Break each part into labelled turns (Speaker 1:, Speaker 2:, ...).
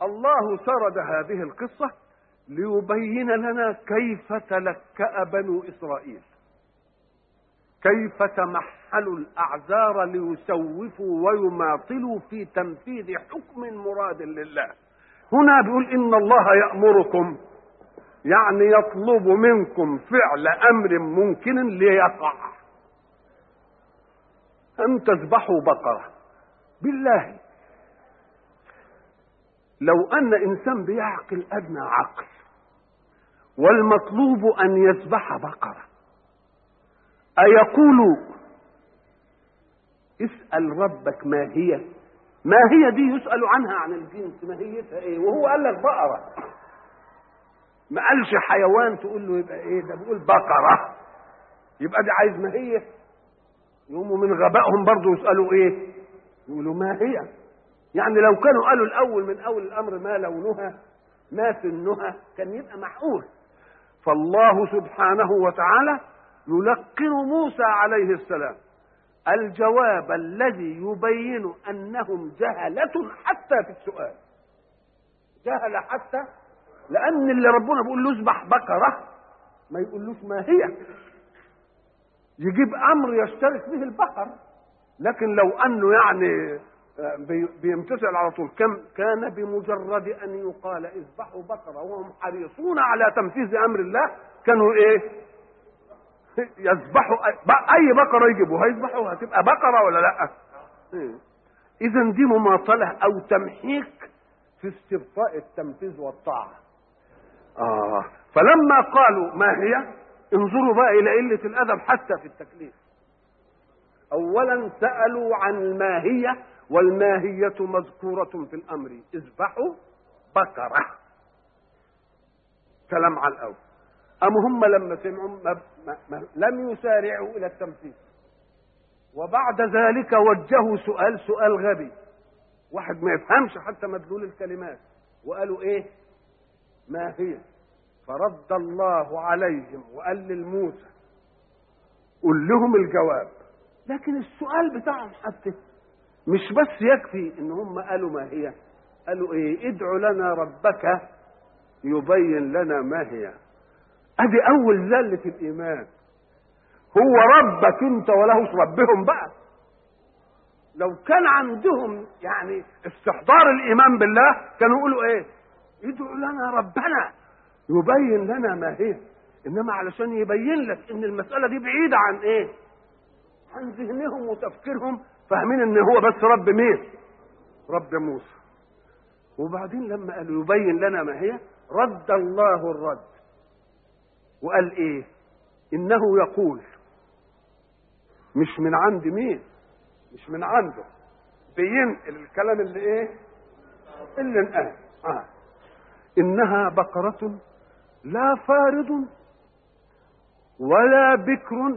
Speaker 1: الله سرد هذه القصة ليبين لنا كيف تلكأ بنو إسرائيل كيف تمحلوا الأعذار ليسوفوا ويماطلوا في تنفيذ حكم مراد لله هنا بيقول إن الله يأمركم يعني يطلب منكم فعل أمر ممكن ليقع أن تذبحوا بقرة بالله لو أن إنسان بيعقل أدنى عقل والمطلوب أن يذبح بقرة أيقول اسأل ربك ما هي ما هي دي يسأل عنها عن الجنس ماهيتها ايه وهو قال لك بقرة ما قالش حيوان تقول له يبقى ايه ده بيقول بقرة يبقى دي عايز ما هي يقوموا من غبائهم برضه يسألوا ايه يقولوا ما هي يعني لو كانوا قالوا الاول من اول الامر ما لونها ما سنها كان يبقى معقول فالله سبحانه وتعالى يلقن موسى عليه السلام الجواب الذي يبين انهم جهلة حتى في السؤال جهل حتى لان اللي ربنا بيقول له اذبح بقرة ما يقولوش ما هي يجيب امر يشترك به البقر لكن لو انه يعني بيمتثل على طول كم كان بمجرد ان يقال اذبحوا بقره وهم حريصون على تنفيذ امر الله كانوا ايه يذبحوا اي بقره يجيبوا هيذبحوا هتبقى بقره ولا لا اذا دي مماطله او تمحيك في استبقاء التنفيذ والطاعه اه فلما قالوا ما هي انظروا بقى الى قله الادب حتى في التكليف اولا سالوا عن الماهيه والماهيه مذكوره في الامر اذبحوا بقره كلام على الاول أم هم لما سمعوا ما ما ما لم يسارعوا إلى التنفيذ وبعد ذلك وجهوا سؤال سؤال غبي واحد ما يفهمش حتى مدلول الكلمات وقالوا ايه ما هي فرد الله عليهم وقال للموسى قل لهم الجواب لكن السؤال بتاعهم حتى مش بس يكفي ان هم قالوا ما هي قالوا ايه ادعوا لنا ربك يبين لنا ما هي ادي اول زلة الايمان هو ربك انت ولهش ربهم بقى لو كان عندهم يعني استحضار الايمان بالله كانوا يقولوا ايه ادعوا لنا ربنا يبين لنا ما هي انما علشان يبين لك ان المساله دي بعيده عن ايه عن ذهنهم وتفكيرهم فاهمين ان هو بس رب مين رب موسى وبعدين لما قالوا يبين لنا ما هي رد الله الرد وقال ايه انه يقول مش من عند مين مش من عنده بينقل الكلام اللي ايه اللي انقال آه. انها بقرة لا فارض ولا بكر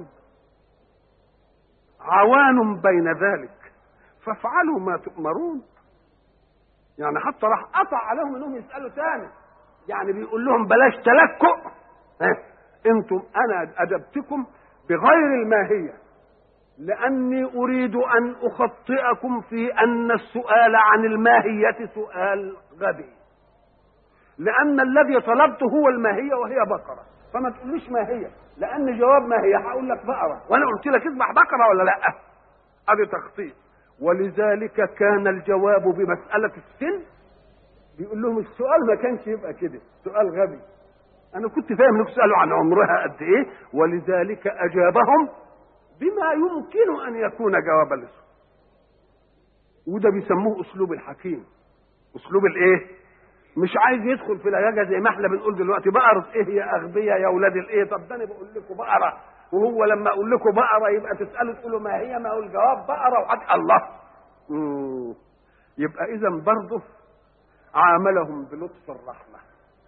Speaker 1: عوان بين ذلك فافعلوا ما تؤمرون يعني حتى راح قطع عليهم انهم يسالوا تاني يعني بيقول لهم بلاش تلكؤ ها انتم انا ادبتكم بغير الماهيه لاني اريد ان اخطئكم في ان السؤال عن الماهيه سؤال غبي لان الذي طلبته هو الماهيه وهي بقره فما تقوليش ما هي لان جواب ما هي هقول لك بقره وانا قلت لك اذبح بقره ولا لا ادي تخطيط ولذلك كان الجواب بمساله السن بيقول لهم السؤال ما كانش يبقى كده سؤال غبي انا كنت فاهم انكم تسالوا عن عمرها قد ايه ولذلك اجابهم بما يمكن ان يكون جوابا للسؤال وده بيسموه اسلوب الحكيم اسلوب الايه مش عايز يدخل في لجاجه زي ما احنا بنقول دلوقتي بقرة ايه يا اغبياء يا اولاد الايه طب ده انا بقول لكم بقره وهو لما اقول لكم بقره يبقى تسالوا تقولوا ما هي ما هو الجواب بقره وحد الله مم. يبقى اذا برضه عاملهم بلطف الرحمه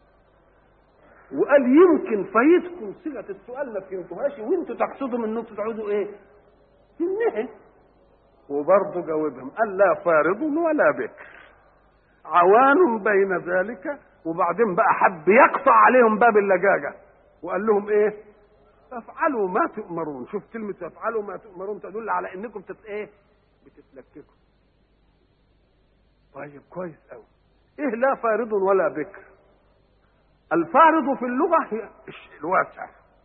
Speaker 1: وقال يمكن فايتكم صيغه السؤال ما فهمتوهاش وانتوا تقصدوا انكم تعودوا ايه؟ النهي وبرضه جاوبهم قال لا فارض ولا بكر عوان بين ذلك وبعدين بقى حب يقطع عليهم باب اللجاجه وقال لهم ايه؟ افعلوا ما تؤمرون شوف كلمه افعلوا ما تؤمرون تدل على انكم تت ايه؟ بتتلككوا طيب كويس قوي ايه لا فارض ولا بكر الفارض في اللغة هي الواسع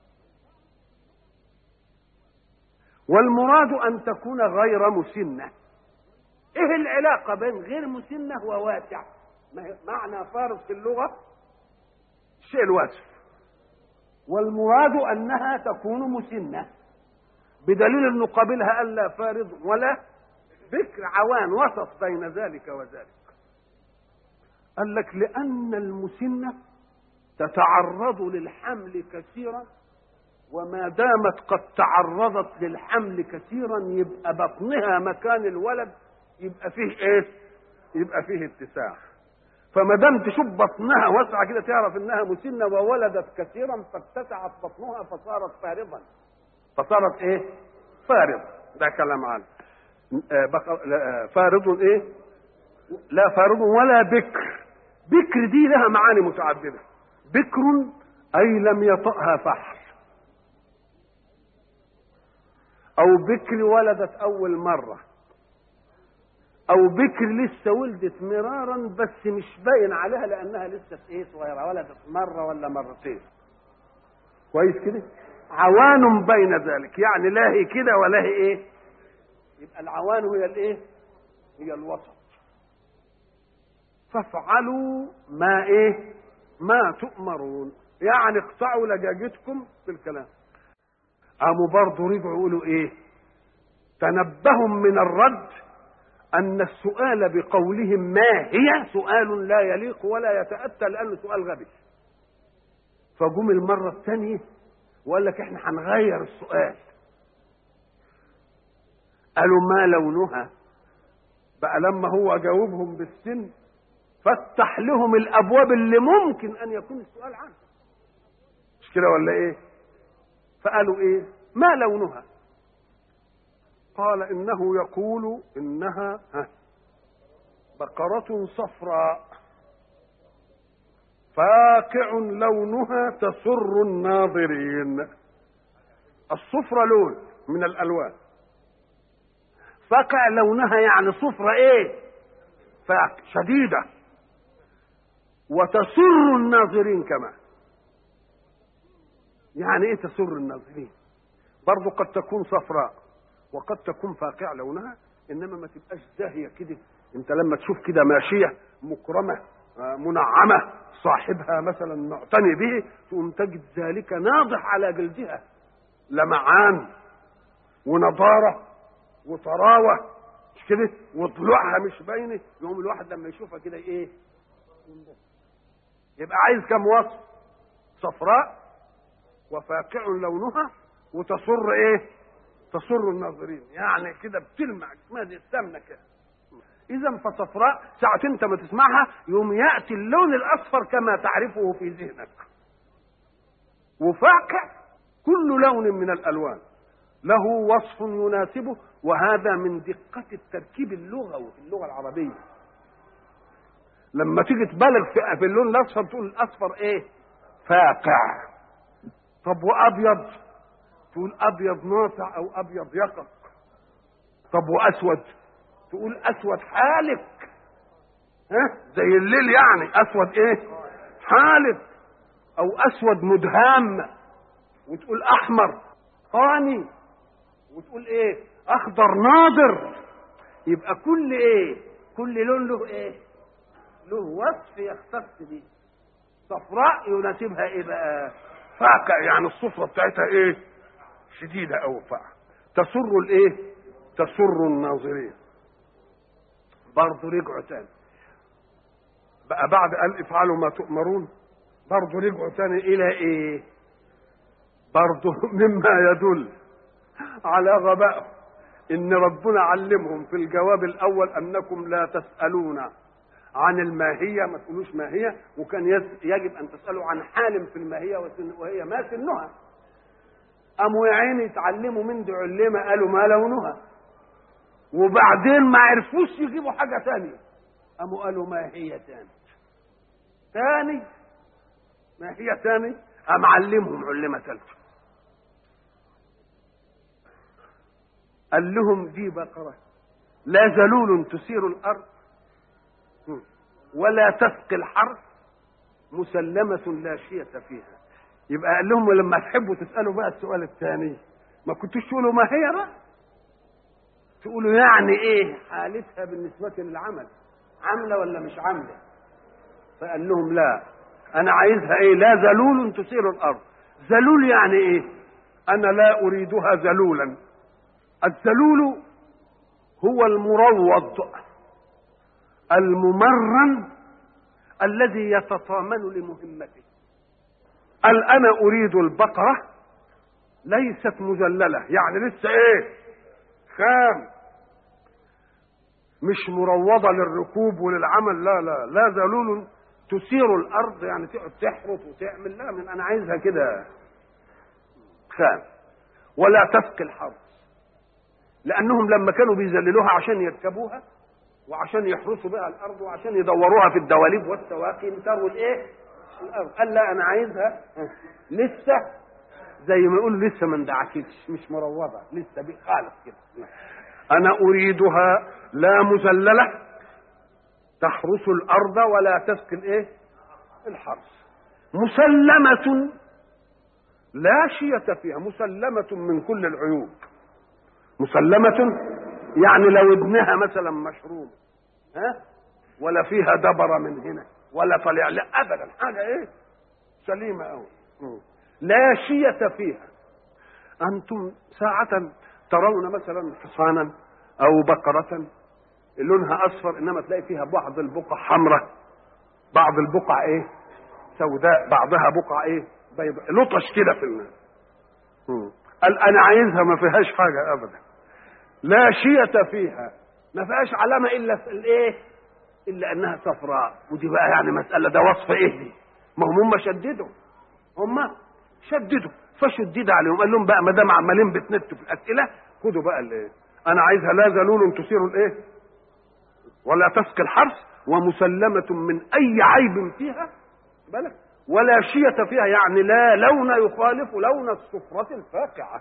Speaker 1: والمراد أن تكون غير مسنة ايه العلاقة بين غير مسنة وواسع معنى فارض في اللغة الشيء الواسع والمراد أنها تكون مسنة بدليل أن قابلها ألا فارض ولا بكر عوان وسط بين ذلك وذلك قال لك لأن المسنة تتعرض للحمل كثيرا وما دامت قد تعرضت للحمل كثيرا يبقى بطنها مكان الولد يبقى فيه ايه؟ يبقى فيه اتساع فما دام تشوف بطنها واسعه كده تعرف انها مسنه وولدت كثيرا فاتسعت بطنها فصارت فارضا فصارت ايه؟ فارض ده كلام عنه فارض ايه؟ لا فارض ولا بكر بكر دي لها معاني متعدده بكر اي لم يطأها فحل او بكر ولدت اول مره او بكر لسه ولدت مرارا بس مش باين عليها لانها لسه ايه صغيره ولدت مره ولا مرتين كويس كده عوان بين ذلك يعني لا هي كده ولا هي ايه يبقى العوان هي الايه هي الوسط فافعلوا ما ايه ما تؤمرون يعني اقطعوا لجاجتكم في الكلام قاموا برضه رجعوا يقولوا ايه تنبهوا من الرد ان السؤال بقولهم ما هي سؤال لا يليق ولا يتاتى لانه سؤال غبي فجم المره الثانيه وقال لك احنا هنغير السؤال قالوا ما لونها بقى لما هو جاوبهم بالسن فتح لهم الابواب اللي ممكن ان يكون السؤال عنها مش كده ولا ايه فقالوا ايه ما لونها قال انه يقول انها بقرة صفراء فاقع لونها تسر الناظرين الصفرة لون من الالوان فاقع لونها يعني صفرة ايه فاقع شديدة وتسر الناظرين كمان يعني ايه تسر الناظرين برضو قد تكون صفراء وقد تكون فاقع لونها انما ما تبقاش زاهيه كده انت لما تشوف كده ماشيه مكرمه منعمه صاحبها مثلا معتني به تقوم تجد ذلك ناضح على جلدها لمعان ونضاره وطراوه مش كده وضلوعها مش باينه يقوم الواحد لما يشوفها كده ايه يبقى عايز كم وصف صفراء وفاقع لونها وتصر ايه تسر الناظرين يعني كده بتلمع ما زي السمنه كده اذا فصفراء ساعة انت ما تسمعها يوم ياتي اللون الاصفر كما تعرفه في ذهنك وفاقع كل لون من الالوان له وصف يناسبه وهذا من دقة التركيب اللغوي في اللغة العربية لما تيجي تبالغ في اللون الاصفر تقول الاصفر ايه فاقع طب وابيض تقول ابيض ناصع او ابيض يقق طب واسود تقول اسود حالك ها زي الليل يعني اسود ايه حالك او اسود مدهام وتقول احمر قاني وتقول ايه اخضر ناضر يبقى كل ايه كل لون له ايه له وصف يختص به صفراء يناسبها ايه بقى فاقع يعني الصفرة بتاعتها ايه شديدة أو فاقع تسر الايه تسر الناظرين برضه رجعوا تاني بقى بعد قال افعلوا ما تؤمرون برضه رجعوا تاني الى ايه برضه مما يدل على غبائهم ان ربنا علمهم في الجواب الاول انكم لا تسالون عن الماهيه ما تقولوش ماهيه وكان يجب ان تسالوا عن حال في الماهيه وهي ما سنها قاموا يا عيني يتعلموا من دي علمه قالوا ما لونها وبعدين ما عرفوش يجيبوا حاجه ثانيه قاموا قالوا ما هي تاني تاني ما هي تاني قام علمهم علمه ثالثه قال لهم دي بقره لا ذلول تثير الارض ولا تسقي الحرث مسلمة لا شية فيها يبقى قال لهم لما تحبوا تسألوا بقى السؤال الثاني ما كنتوش تقولوا ما هي بقى تقولوا يعني ايه حالتها بالنسبة للعمل عاملة ولا مش عاملة فقال لهم لا انا عايزها ايه لا ذلول تثير الارض ذلول يعني ايه انا لا اريدها ذلولا الذلول هو المروض الممرن الذي يتطامن لمهمته قال انا اريد البقره ليست مذلله يعني لسه ايه خام مش مروضه للركوب وللعمل لا لا لا ذلول تثير الارض يعني تقعد تحرث وتعمل لا من انا عايزها كده خام ولا تسقي الحرث لانهم لما كانوا بيذللوها عشان يركبوها وعشان يحرسوا بها الارض وعشان يدوروها في الدواليب والسواقي يمتروا الايه الارض قال لا انا عايزها لسه زي ما يقولوا لسه ما اندعكتش مش مروضه لسه بي خالص كده انا اريدها لا مذلله تحرس الارض ولا تسقي الايه الحرث مسلمه لا شية فيها مسلمة من كل العيوب مسلمة يعني لو ابنها مثلا مشروب ها ولا فيها دبر من هنا ولا طلع لا ابدا حاجه ايه سليمه قوي لا شية فيها انتم ساعة ترون مثلا حصانا او بقرة لونها اصفر انما تلاقي فيها بعض البقع حمراء بعض البقع ايه سوداء بعضها بقع ايه بيضاء لطش كده في الماء قال انا عايزها ما فيهاش حاجه ابدا لا شية فيها ما فيهاش علامه الا في الايه الا انها صفراء ودي بقى يعني مساله ده وصف ايه دي ما هم هم شددوا هم شددوا فشدد عليهم قال لهم بقى ما دام عمالين بتنتوا في الاسئله خدوا بقى الايه انا عايزها لا ذلول تثير الايه ولا تسقي الحرث ومسلمة من أي عيب فيها بالك ولا شية فيها يعني لا لون يخالف لون الصفرة الفاقعة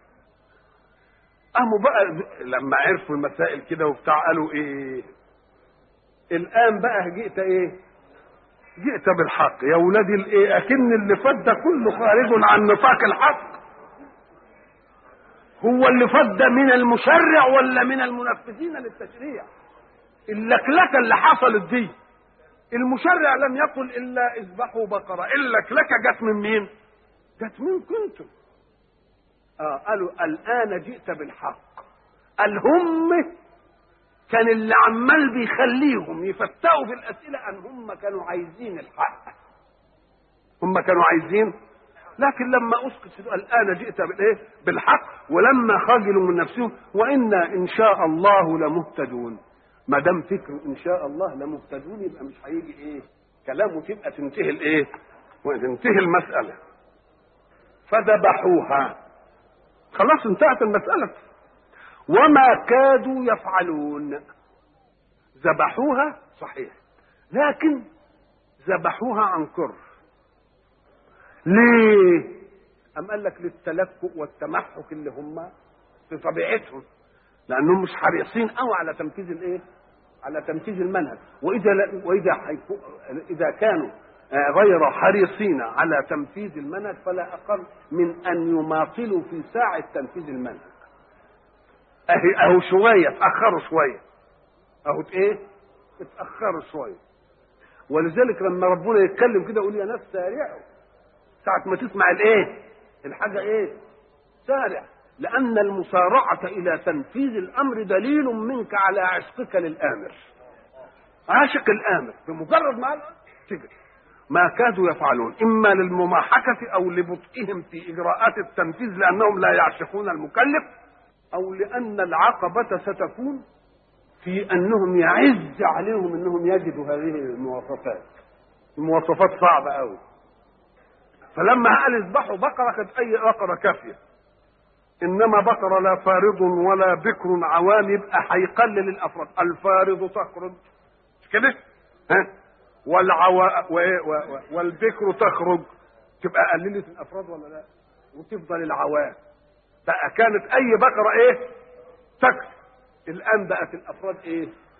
Speaker 1: قاموا بقى لما عرفوا المسائل كده وبتاع قالوا ايه الان بقى جئت ايه جئت بالحق يا ولادي الايه اكن اللي فات ده كله خارج عن نطاق الحق هو اللي فات ده من المشرع ولا من المنفذين للتشريع اللكلكه اللي حصلت دي المشرع لم يقل الا اذبحوا بقره اللكلكه جت من مين جت من كنتم آه قالوا الان جئت بالحق قال هم كان اللي عمال بيخليهم يفتقوا في الاسئله ان هم كانوا عايزين الحق هم كانوا عايزين لكن لما اسقط الان جئت بالايه بالحق ولما خجلوا من نفسهم وانا ان شاء الله لمهتدون ما دام فكره ان شاء الله لمهتدون يبقى مش هيجي ايه كلامه تبقى تنتهي الايه وتنتهي المساله فذبحوها خلاص انتهت المساله وما كادوا يفعلون ذبحوها صحيح لكن ذبحوها عن كره ليه أم قال لك للتلكؤ والتمحك اللي هم في طبيعتهم لأنهم مش حريصين قوي على تنفيذ الإيه؟ على تنفيذ المنهج وإذا لا وإذا حيكو إذا كانوا غير حريصين على تنفيذ المنهج فلا أقل من أن يماطلوا في ساعة تنفيذ المنهج أهي أهو شوية اتأخروا شوية أهو إيه؟ اتأخروا شوية ولذلك لما ربنا يتكلم كده يقول يا ناس سارعوا ساعة ما تسمع الايه الحاجة ايه سارع لأن المسارعة إلى تنفيذ الأمر دليل منك على عشقك للآمر عاشق الآمر بمجرد ما تجري ما كادوا يفعلون إما للمماحكة أو لبطئهم في إجراءات التنفيذ لأنهم لا يعشقون المكلف أو لأن العقبة ستكون في أنهم يعز عليهم أنهم يجدوا هذه المواصفات المواصفات صعبة أوي فلما قال اذبحوا بقرة كانت أي بقرة كافية إنما بقرة لا فارض ولا بكر عوام يبقى هيقلل الأفراد الفارض تخرج مش كده؟ ها؟ والعوا والبكر تخرج تبقى قللت الأفراد ولا لا؟ وتفضل العوام بقى كانت أي بقرة إيه؟ تكفي الآن بقت الأفراد إيه؟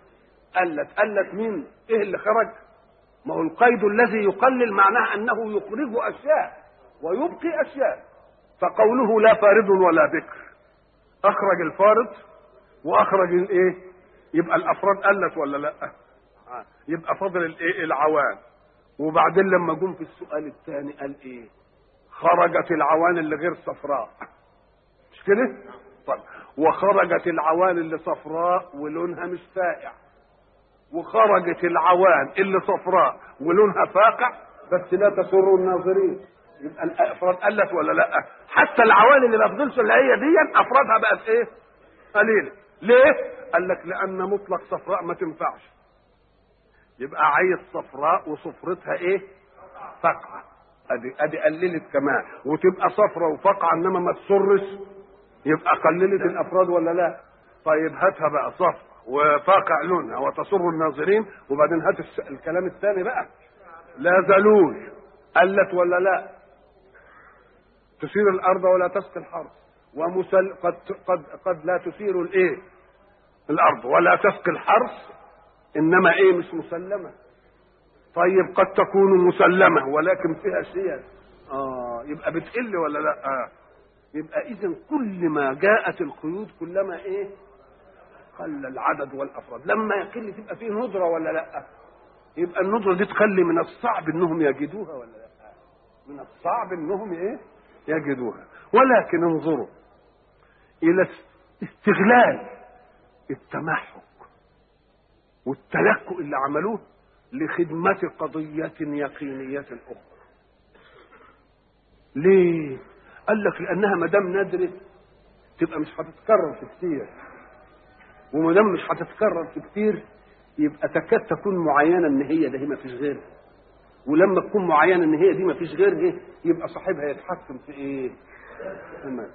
Speaker 1: قلت قلت مين ايه اللي خرج ما هو القيد الذي يقلل معناه انه يخرج اشياء ويبقي اشياء فقوله لا فارض ولا بكر اخرج الفارض واخرج الايه يبقى الافراد قلت ولا لا يبقى فضل الايه العوان وبعدين لما جم في السؤال الثاني قال ايه خرجت العوان اللي غير صفراء مش كده طيب وخرجت العوان اللي صفراء ولونها مش فاقع وخرجت العوان اللي صفراء ولونها فاقع بس لا تسر الناظرين يبقى الافراد قلت ولا لا حتى العوان اللي ما فضلش اللي هي دي افرادها بقت ايه قليله ليه قال لك لان مطلق صفراء ما تنفعش يبقى عايز صفراء وصفرتها ايه فقعه ادي ادي قللت كمان وتبقى صفرة وفقعه انما ما تسرش يبقى قللت الافراد ولا لا طيب هاتها بقى صفرة وفاقع لونها وتسر الناظرين وبعدين هات الس- الكلام الثاني بقى لا ذلول قلت ولا لا تثير الارض ولا تسقي الحرث ومسل قد قد قد لا تثير الايه الارض ولا تسقي الحرث انما ايه مش مسلمه طيب قد تكون مسلمه ولكن فيها شيء اه يبقى بتقل ولا لا آه. يبقى اذا كل ما جاءت القيود كلما ايه قل العدد والافراد لما يقل تبقى فيه ندره ولا لا يبقى الندره دي تخلي من الصعب انهم يجدوها ولا لا من الصعب انهم ايه يجدوها ولكن انظروا الى استغلال التمحك والتلكؤ اللي عملوه لخدمة قضية يقينية أخرى. ليه؟ قال لك لأنها ما دام نادرة تبقى مش هتتكرر في كتير. وما دام مش هتتكرر في كتير يبقى تكاد تكون معينة إن هي ده هي ما فيش غيرها. ولما تكون معينة إن هي دي ما فيش غيرها يبقى صاحبها يتحكم في إيه؟ تمام.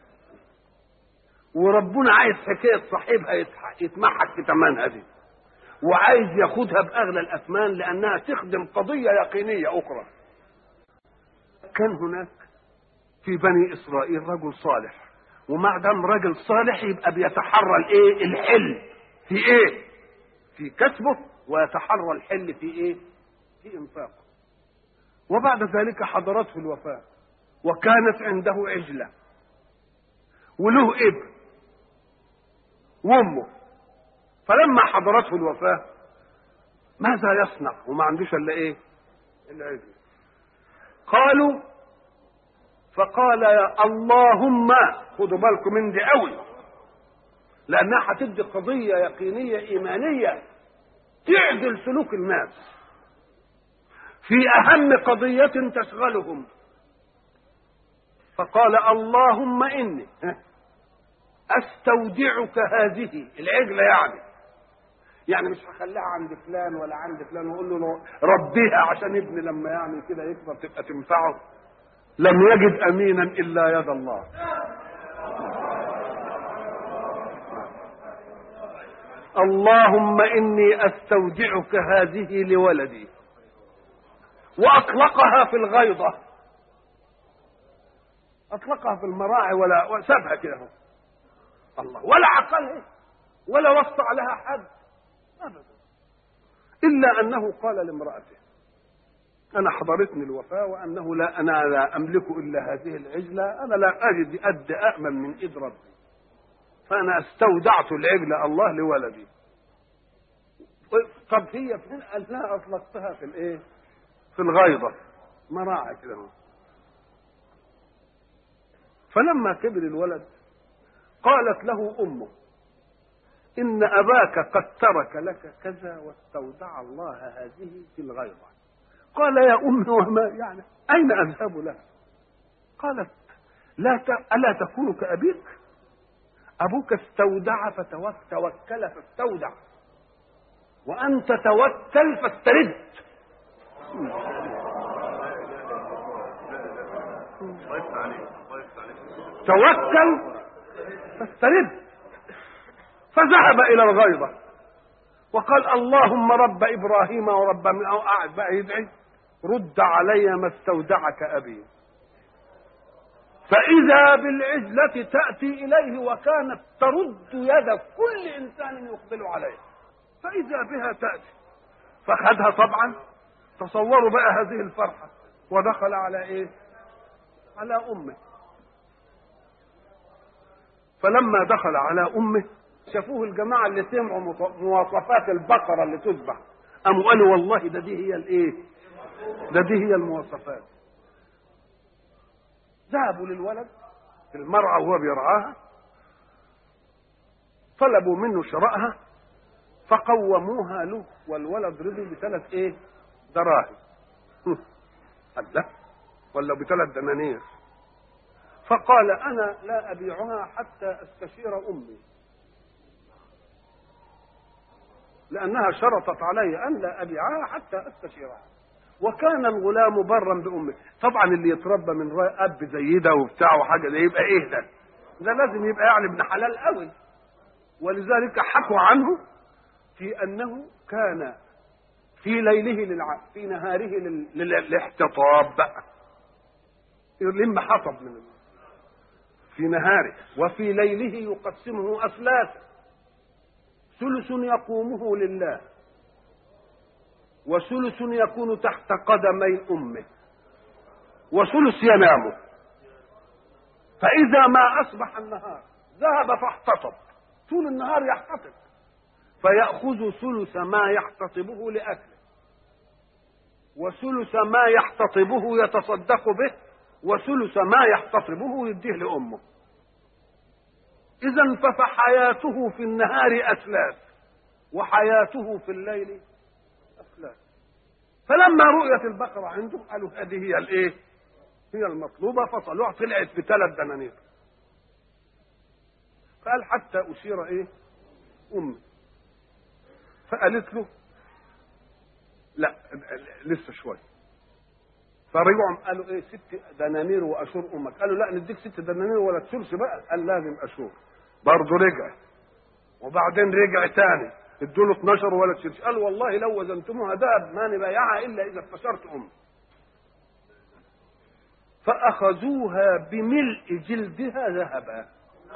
Speaker 1: وربنا عايز حكاية صاحبها يتح- يتمحك في ثمنها دي. وعايز ياخدها باغلى الاثمان لانها تخدم قضيه يقينيه اخرى كان هناك في بني اسرائيل رجل صالح ومع دام رجل صالح يبقى بيتحرى الايه الحل في ايه في كسبه ويتحرى الحل في ايه في انفاقه وبعد ذلك حضرته الوفاه وكانت عنده عجله وله ابن وامه فلما حضرته الوفاة ماذا يصنع وما عندوش الا ايه العجل قالوا فقال يا اللهم خدوا بالكم من دي قوي لانها هتدي قضيه يقينيه ايمانيه تعدل سلوك الناس في اهم قضيه تشغلهم فقال اللهم اني استودعك هذه العجله يعني يعني مش هخليها عند فلان ولا عند فلان واقول له لو ربيها عشان ابني لما يعمل كده يكبر تبقى تنفعه لم يجد امينا الا يد الله اللهم اني استودعك هذه لولدي واطلقها في الغيضه اطلقها في المراعي ولا وسابها كده اهو الله ولا عقلها ولا وسط لها حد ابدا الا انه قال لامراته انا حضرتني الوفاه وانه لا انا لا املك الا هذه العجله انا لا اجد اد امن من ايد ربي فانا استودعت العجله الله لولدي طب هي فين قال لها اطلقتها في الايه في الغيضه مراعي كده اهو فلما كبر الولد قالت له امه ان اباك قد ترك لك كذا واستودع الله هذه في الغيضه قال يا امي وما يعني اين اذهب لها قالت لا ت... الا تكون كابيك ابوك استودع فتوكل توكل فاستودع وانت توكل فاسترد توكل فاسترد فذهب الى الغيضه وقال اللهم رب ابراهيم ورب من او قاعد بقى يدعي رد علي ما استودعك ابي فاذا بالعجله تاتي اليه وكانت ترد يد كل انسان يقبل عليه فإذا بها تأتي فخدها طبعا تصوروا بقى هذه الفرحة ودخل على إيه؟ على أمه فلما دخل على أمه شافوه الجماعة اللي سمعوا مواصفات البقرة اللي تذبح قاموا قالوا والله ده دي هي الإيه؟ ده دي هي المواصفات ذهبوا للولد في المرعى وهو بيرعاها طلبوا منه شرائها فقوموها له والولد رضي بثلاث ايه دراهم قال لا ولا بثلاث دنانير فقال انا لا ابيعها حتى استشير امي لانها شرطت علي ان لا ابيعها حتى استشيرها وكان الغلام برا بامه طبعا اللي يتربى من اب زي ده وبتاع وحاجه ده يبقى ايه ده ده لازم يبقى يعني ابن حلال قوي ولذلك حكوا عنه في انه كان في ليله للع... في نهاره لل... للاحتطاب بقى يلم حطب من في نهاره وفي ليله يقسمه اثلاثا ثلث يقومه لله وثلث يكون تحت قدمي امه وثلث ينام فاذا ما اصبح النهار ذهب فاحتطب طول النهار يحتطب فيأخذ ثلث ما يحتطبه لأكله وثلث ما يحتطبه يتصدق به وثلث ما يحتطبه يديه لأمه إذا فحياته في النهار أثلاث وحياته في الليل أثلاث فلما رؤيت البقرة عنده قالوا هذه هي الإيه؟ هي المطلوبة فصلوها طلعت بثلاث دنانير قال حتى أشير إيه؟ أمي فقالت له لا لسه شوي فرجعوا قالوا ايه ست دنانير واشور امك قالوا لا نديك ست دنانير ولا تثلث بقى قال لازم اشور برضه رجع وبعدين رجع تاني ادوا له 12 ولا تثلث قال والله لو وزنتموها ذهب ما نبايعها الا اذا استشرت امي فاخذوها بملء جلدها ذهبا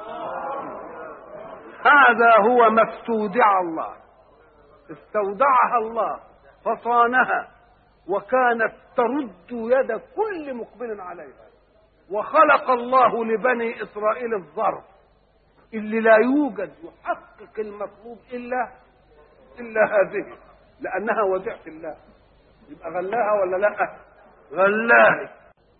Speaker 1: هذا هو ما استودع الله استودعها الله فصانها وكانت ترد يد كل مقبل عليها وخلق الله لبني اسرائيل الظرف اللي لا يوجد يحقق المطلوب الا الا هذه لانها وديعه الله يبقى غلاها ولا لا غلاها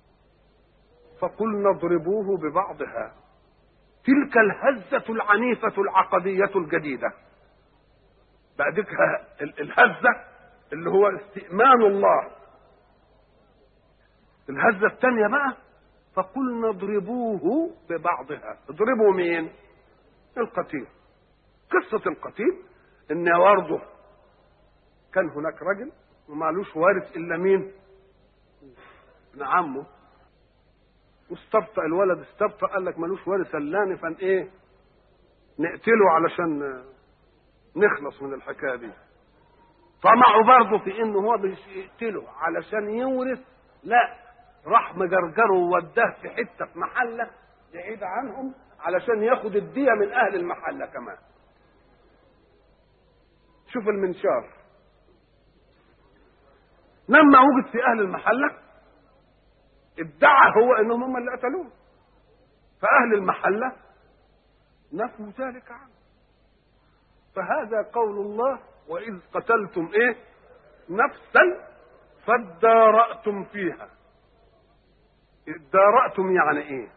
Speaker 1: فقلنا اضربوه ببعضها تلك الهزة العنيفة العقدية الجديدة بعدك الهزة اللي هو استئمان الله الهزة الثانية بقى فقلنا اضربوه ببعضها اضربوا مين القتيل قصة القتيل ان برضه كان هناك رجل ومالوش وارث الا مين ابن عمه واستبطأ الولد استبطأ قال لك ملوش وارث الا فان ايه نقتله علشان نخلص من الحكايه دي طمعوا برضه في انه هو مش يقتله علشان يورث لا راح مجرجره ووداه في حته في محله بعيد عنهم علشان ياخد الديه من اهل المحله كمان شوف المنشار لما وجد في اهل المحله ادعى هو انهم هم اللي قتلوه فاهل المحله نفوا ذلك عنه فهذا قول الله واذ قتلتم ايه نفسا فادارأتم فيها ادارأتم يعني ايه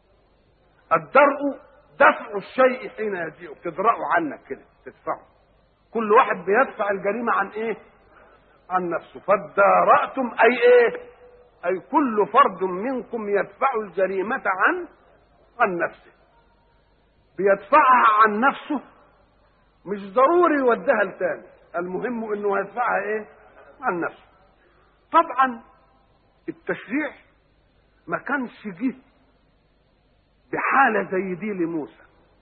Speaker 1: الدرء دفع الشيء حين يجيء تدرأه عنك كده تدفعه كل واحد بيدفع الجريمة عن ايه عن نفسه فادارأتم اي ايه اي كل فرد منكم يدفع الجريمة عن عن نفسه بيدفعها عن نفسه مش ضروري يوديها لتاني المهم انه يدفعها ايه عن نفسه طبعا التشريع ما كانش جه بحالة زي دي لموسى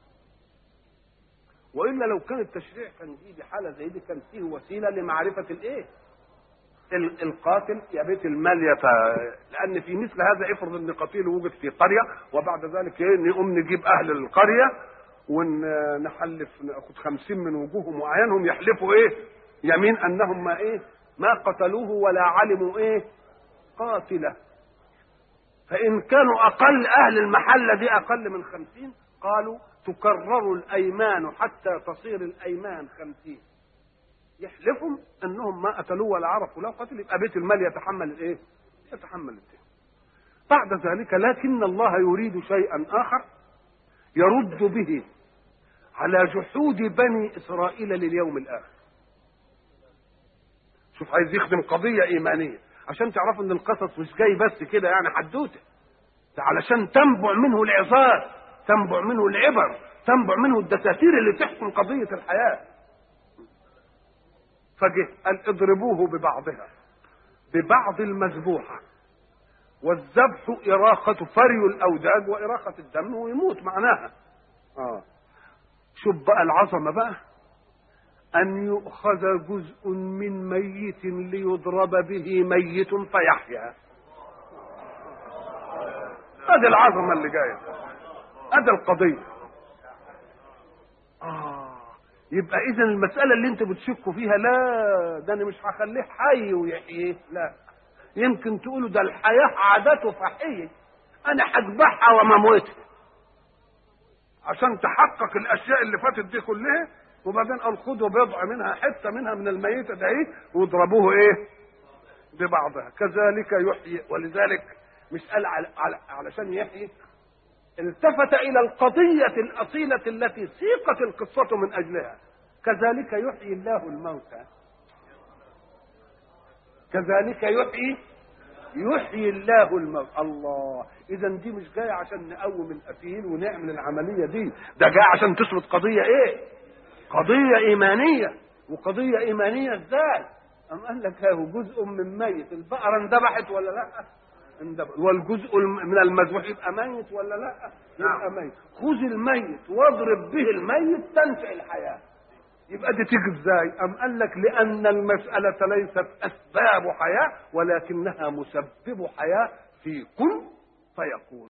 Speaker 1: وإلا لو كان التشريع كان جه بحالة زي دي كان فيه وسيلة لمعرفة الإيه؟ القاتل يا بيت المال يت... لأن في مثل هذا افرض إن قتيل وجد في قرية وبعد ذلك إيه نقوم نجيب أهل القرية ونحلف ناخد خمسين من وجوههم واعيانهم يحلفوا ايه يمين انهم ما ايه ما قتلوه ولا علموا ايه قاتله فان كانوا اقل اهل المحله دي اقل من خمسين قالوا تكرر الايمان حتى تصير الايمان خمسين يحلفوا انهم ما قتلوه ولا عرفوا له قتل يبقى بيت المال يتحمل الايه يتحمل الدين بعد ذلك لكن الله يريد شيئا اخر يرد به على جحود بني اسرائيل لليوم الاخر شوف عايز يخدم قضيه ايمانيه عشان تعرفوا ان القصص مش جاي بس كده يعني حدوته ده علشان تنبع منه العظات تنبع منه العبر تنبع منه الدساتير اللي تحكم قضيه الحياه فجه قال اضربوه ببعضها ببعض المذبوحه والذبح إراقة فري الأوداج وإراقة الدم ويموت معناها آه. شوف بقى العظمة بقى أن يؤخذ جزء من ميت ليضرب به ميت فيحيا هذه العظمة اللي جاية هذا القضية آه. يبقى إذا المسألة اللي أنت بتشكوا فيها لا ده أنا مش هخليه حي ويحييه لا يمكن تقولوا ده الحياة عادته فحية أنا هذبحها ومموتها عشان تحقق الأشياء اللي فاتت دي كلها وبعدين قال خدوا بضع منها حتة منها من الميتة ده إيه واضربوه إيه ببعضها كذلك يحيي ولذلك مش قال على على علشان يحيي التفت إلى القضية الأصيلة التي سيقت القصة من أجلها كذلك يحيي الله الموتى كذلك يحيي يحيي الله الموت الله اذا دي مش جايه عشان نقوم القتيل ونعمل العمليه دي ده جاي عشان تثبت قضيه ايه قضيه ايمانيه وقضيه ايمانيه ازاي ام قال لك هو جزء من ميت البقره اندبحت ولا لا اندبحت والجزء من المذبوح يبقى ميت ولا لا يبقى ميت خذ الميت واضرب به الميت تنفع الحياه يبقى دي تيجي ازاي؟ أم قال لك لأن المسألة ليست أسباب حياة ولكنها مسبب حياة في كن فيكون